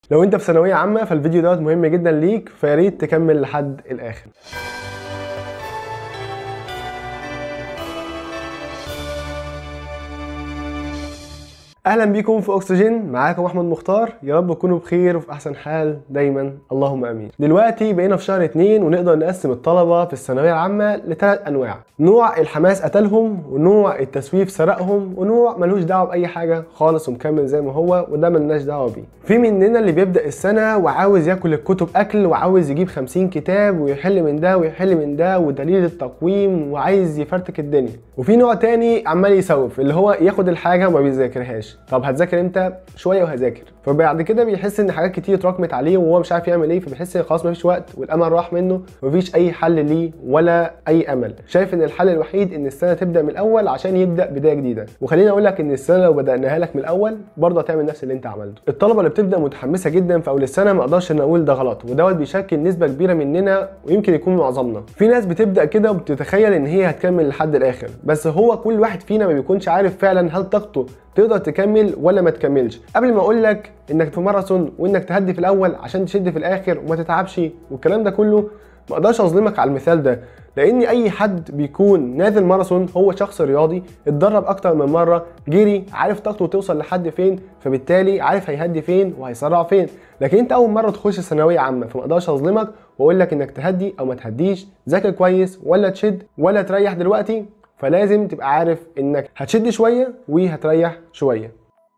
لو انت في ثانويه عامه فالفيديو دوت مهم جدا ليك فيا ريت تكمل لحد الاخر اهلا بيكم في اكسجين معاكم احمد مختار يا رب تكونوا بخير وفي احسن حال دايما اللهم امين دلوقتي بقينا في شهر اتنين ونقدر نقسم الطلبه في الثانويه العامه لثلاث انواع نوع الحماس قتلهم ونوع التسويف سرقهم ونوع ملوش دعوه باي حاجه خالص ومكمل زي ما هو وده ملناش دعوه بيه في مننا اللي بيبدا السنه وعاوز ياكل الكتب اكل وعاوز يجيب 50 كتاب ويحل من ده ويحل من ده ودليل التقويم وعايز يفرتك الدنيا وفي نوع تاني عمال يسوف اللي هو ياخد الحاجه وما بيذاكرهاش طب هتذاكر امتى شويه وهذاكر فبعد كده بيحس ان حاجات كتير اتراكمت عليه وهو مش عارف يعمل ايه فبيحس ان خلاص مفيش وقت والامل راح منه ومفيش اي حل ليه ولا اي امل شايف ان الحل الوحيد ان السنه تبدا من الاول عشان يبدا بدايه جديده وخليني اقول لك ان السنه لو بداناها لك من الاول برضه هتعمل نفس اللي انت عملته الطلبه اللي بتبدا متحمسه جدا في اول السنه ما اقدرش ان اقول ده غلط ودوت بيشكل نسبه كبيره مننا ويمكن يكون معظمنا في ناس بتبدا كده وبتتخيل ان هي هتكمل لحد الاخر بس هو كل واحد فينا ما بيكونش عارف فعلا هل طاقته تقدر تكمل ولا ما تكملش قبل ما اقول لك انك في ماراثون وانك تهدي في الاول عشان تشد في الاخر وما تتعبش والكلام ده كله ما اقدرش اظلمك على المثال ده لان اي حد بيكون نازل ماراثون هو شخص رياضي اتدرب اكتر من مره جري عارف طاقته توصل لحد فين فبالتالي عارف هيهدي فين وهيسرع فين لكن انت اول مره تخش ثانويه عامه فما اقدرش اظلمك واقول لك انك تهدي او ما تهديش ذاكر كويس ولا تشد ولا تريح دلوقتي فلازم تبقى عارف انك هتشد شويه وهتريح شويه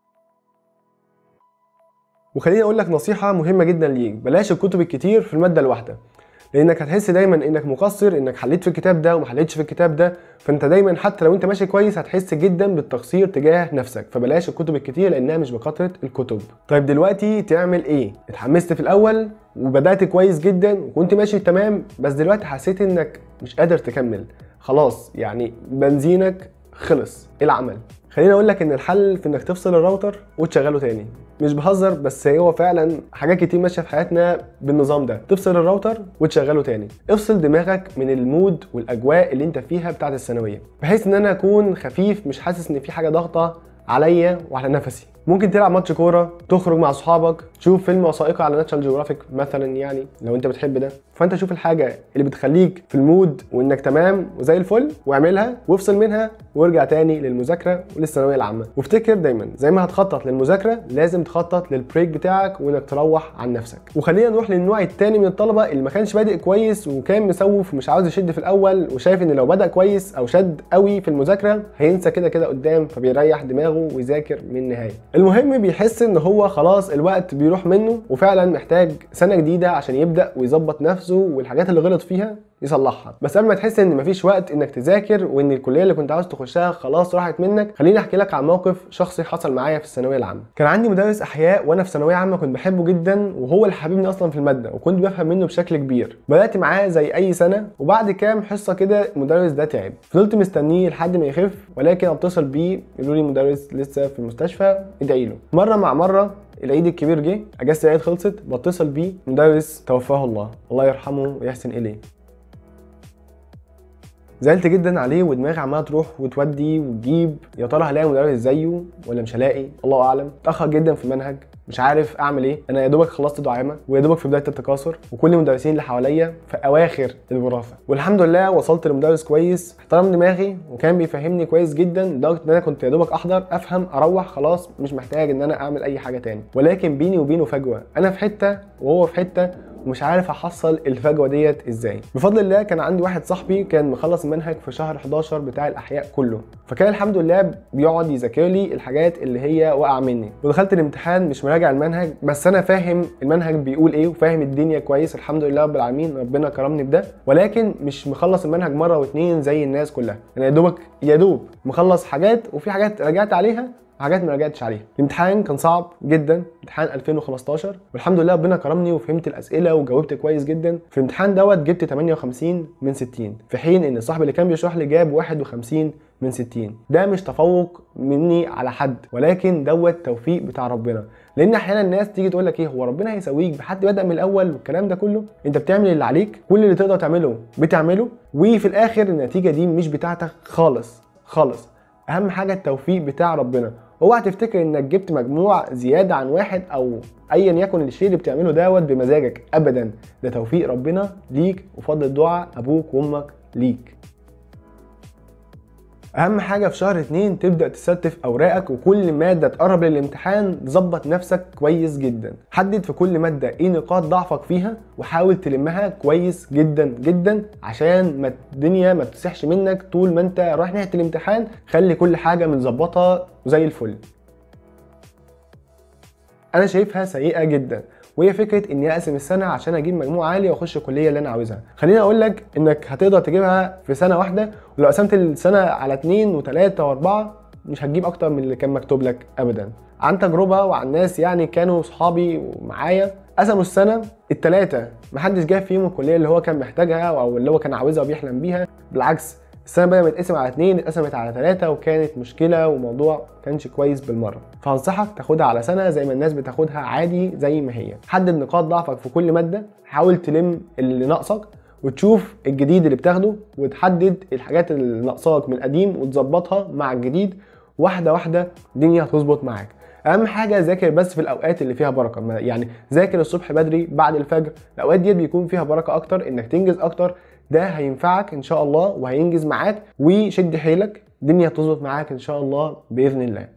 وخليني اقول لك نصيحه مهمه جدا ليك بلاش الكتب الكتير في الماده الواحده لانك هتحس دايما انك مقصر انك حليت في الكتاب ده وما حليتش في الكتاب ده فانت دايما حتى لو انت ماشي كويس هتحس جدا بالتقصير تجاه نفسك فبلاش الكتب الكتير لانها مش بكثره الكتب طيب دلوقتي تعمل ايه اتحمست في الاول وبدات كويس جدا وكنت ماشي تمام بس دلوقتي حسيت انك مش قادر تكمل خلاص يعني بنزينك خلص ايه العمل خليني اقول لك ان الحل في انك تفصل الراوتر وتشغله تاني مش بهزر بس هو فعلا حاجات كتير ماشيه في حياتنا بالنظام ده تفصل الراوتر وتشغله تاني افصل دماغك من المود والاجواء اللي انت فيها بتاعه الثانويه بحيث ان انا اكون خفيف مش حاسس ان في حاجه ضاغطه عليا وعلى نفسي ممكن تلعب ماتش كوره تخرج مع اصحابك تشوف فيلم وثائقي على ناشونال جيوغرافيك مثلا يعني لو انت بتحب ده فانت شوف الحاجه اللي بتخليك في المود وانك تمام وزي الفل واعملها وافصل منها وارجع تاني للمذاكره وللثانويه العامه وافتكر دايما زي ما هتخطط للمذاكره لازم تخطط للبريك بتاعك وانك تروح عن نفسك وخلينا نروح للنوع الثاني من الطلبه اللي ما كانش بادئ كويس وكان مسوف ومش عاوز يشد في الاول وشايف ان لو بدا كويس او شد قوي في المذاكره هينسى كده كده قدام فبيريح دماغه ويذاكر من النهايه المهم بيحس ان هو خلاص الوقت بيروح منه وفعلا محتاج سنه جديده عشان يبدا ويظبط نفسه والحاجات اللي غلط فيها يصلحها بس قبل ما تحس ان مفيش وقت انك تذاكر وان الكليه اللي كنت عاوز تخشها خلاص راحت منك خليني احكي لك عن موقف شخصي حصل معايا في الثانويه العامه كان عندي مدرس احياء وانا في ثانويه عامه كنت بحبه جدا وهو اللي حببني اصلا في الماده وكنت بفهم منه بشكل كبير بدات معاه زي اي سنه وبعد كام حصه كده المدرس ده تعب فضلت مستنيه لحد ما يخف ولكن اتصل بيه يقولوا لي مدرس لسه في المستشفى ادعي له مره مع مره العيد الكبير جه اجازه العيد خلصت بتصل بيه مدرس توفاه الله الله يرحمه ويحسن اليه زعلت جدا عليه ودماغي عماله تروح وتودي وتجيب يا ترى هلاقي مدرس زيه ولا مش هلاقي الله اعلم اتاخر جدا في المنهج مش عارف اعمل ايه انا يا دوبك خلصت دعامه ويا دوبك في بدايه التكاثر وكل المدرسين اللي حواليا في اواخر الوراثه والحمد لله وصلت لمدرس كويس احترم دماغي وكان بيفهمني كويس جدا لدرجه ان انا كنت يا دوبك احضر افهم اروح خلاص مش محتاج ان انا اعمل اي حاجه تاني ولكن بيني وبينه فجوه انا في حته وهو في حته ومش عارف احصل الفجوه ديت ازاي بفضل الله كان عندي واحد صاحبي كان مخلص المنهج في شهر 11 بتاع الاحياء كله فكان الحمد لله بيقعد يذاكر لي الحاجات اللي هي واقعه مني ودخلت الامتحان مش مراجع المنهج بس انا فاهم المنهج بيقول ايه وفاهم الدنيا كويس الحمد لله رب العالمين ربنا كرمني بده ولكن مش مخلص المنهج مره واتنين زي الناس كلها انا يا دوبك يا دوب مخلص حاجات وفي حاجات رجعت عليها حاجات ما رجعتش عليها الامتحان كان صعب جدا امتحان 2015 والحمد لله ربنا كرمني وفهمت الاسئله وجاوبت كويس جدا في الامتحان دوت جبت 58 من 60 في حين ان صاحبي اللي كان بيشرح لي جاب 51 من 60 ده مش تفوق مني على حد ولكن دوت توفيق بتاع ربنا لان احيانا الناس تيجي تقول لك ايه هو ربنا هيسويك بحد بدا من الاول والكلام ده كله انت بتعمل اللي عليك كل اللي تقدر تعمله بتعمله وفي الاخر النتيجه دي مش بتاعتك خالص خالص اهم حاجه التوفيق بتاع ربنا اوعى تفتكر انك جبت مجموع زياده عن واحد او ايا يكن الشيء اللي بتعمله دوت بمزاجك ابدا ده توفيق ربنا ليك وفضل دعاء ابوك وامك ليك اهم حاجه في شهر اتنين تبدا تستف اوراقك وكل ماده تقرب للامتحان ظبط نفسك كويس جدا حدد في كل ماده ايه نقاط ضعفك فيها وحاول تلمها كويس جدا جدا عشان ما الدنيا ما تسحش منك طول ما انت رايح ناحيه الامتحان خلي كل حاجه متظبطه زي الفل انا شايفها سيئه جدا وهي فكره اني اقسم السنه عشان اجيب مجموع عالي واخش الكليه اللي انا عاوزها خليني اقول لك انك هتقدر تجيبها في سنه واحده ولو قسمت السنه على اتنين وتلاته واربعه مش هتجيب اكتر من اللي كان مكتوب لك ابدا عن تجربه وعن ناس يعني كانوا صحابي ومعايا قسموا السنه التلاته محدش جاب فيهم الكليه اللي هو كان محتاجها او اللي هو كان عاوزها وبيحلم بيها بالعكس السنه بدل ما تتقسم على اتنين اتقسمت على تلاته وكانت مشكله وموضوع كانش كويس بالمره فانصحك تاخدها على سنه زي ما الناس بتاخدها عادي زي ما هي حدد نقاط ضعفك في كل ماده حاول تلم اللي ناقصك وتشوف الجديد اللي بتاخده وتحدد الحاجات اللي ناقصاك من القديم وتظبطها مع الجديد واحده واحده الدنيا هتظبط معاك اهم حاجه ذاكر بس في الاوقات اللي فيها بركه ما- يعني ذاكر الصبح بدري بعد الفجر الاوقات دي بيكون فيها بركه اكتر انك تنجز اكتر ده هينفعك ان شاء الله وهينجز معاك وشد حيلك الدنيا هتظبط معاك ان شاء الله باذن الله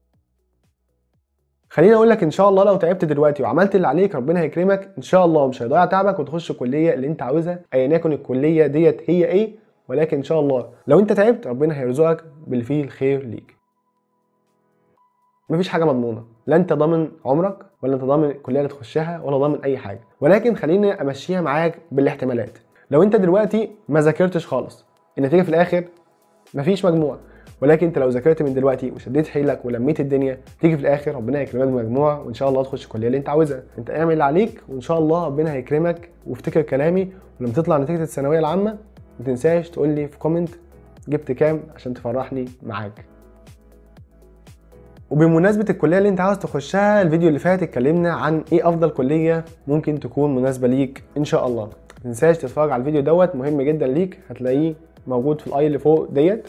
خليني اقول لك ان شاء الله لو تعبت دلوقتي وعملت اللي عليك ربنا هيكرمك ان شاء الله مش هيضيع تعبك وتخش الكليه اللي انت عاوزها ايا يكن الكليه ديت هي ايه ولكن ان شاء الله لو انت تعبت ربنا هيرزقك باللي فيه الخير ليك مفيش حاجه مضمونه لا انت ضامن عمرك ولا انت ضامن الكليه اللي تخشها ولا ضامن اي حاجه ولكن خليني امشيها معاك بالاحتمالات لو انت دلوقتي ما ذاكرتش خالص النتيجه في الاخر مفيش مجموع ولكن انت لو ذاكرت من دلوقتي وشديت حيلك ولميت الدنيا تيجي في الاخر ربنا هيكرمك بمجموع وان شاء الله تخش الكليه اللي انت عاوزها انت اعمل اللي عليك وان شاء الله ربنا هيكرمك وافتكر كلامي ولما تطلع نتيجه الثانويه العامه ما تنساش تقول لي في كومنت جبت كام عشان تفرحني معاك وبمناسبة الكلية اللي انت عاوز تخشها الفيديو اللي فات اتكلمنا عن ايه افضل كلية ممكن تكون مناسبة ليك ان شاء الله متنساش تتفرج على الفيديو دوت مهم جدا ليك هتلاقيه موجود في الاي اللي فوق ديت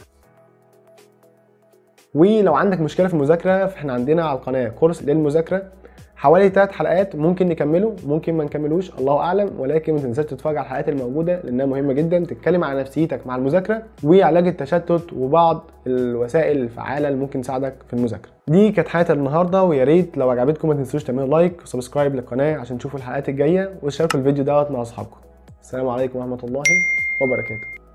ولو عندك مشكلة في المذاكرة فاحنا عندنا على القناة كورس للمذاكرة حوالي ثلاث حلقات ممكن نكمله ممكن ما نكملوش الله اعلم ولكن ما تنساش تتفرج على الحلقات الموجوده لانها مهمه جدا تتكلم عن نفسيتك مع المذاكره وعلاج التشتت وبعض الوسائل الفعاله اللي ممكن تساعدك في المذاكره دي كانت حلقه النهارده ويا ريت لو عجبتكم ما تنسوش تعملوا لايك وسبسكرايب للقناه عشان تشوفوا الحلقات الجايه وتشاركوا الفيديو دوت مع اصحابكم السلام عليكم ورحمه الله وبركاته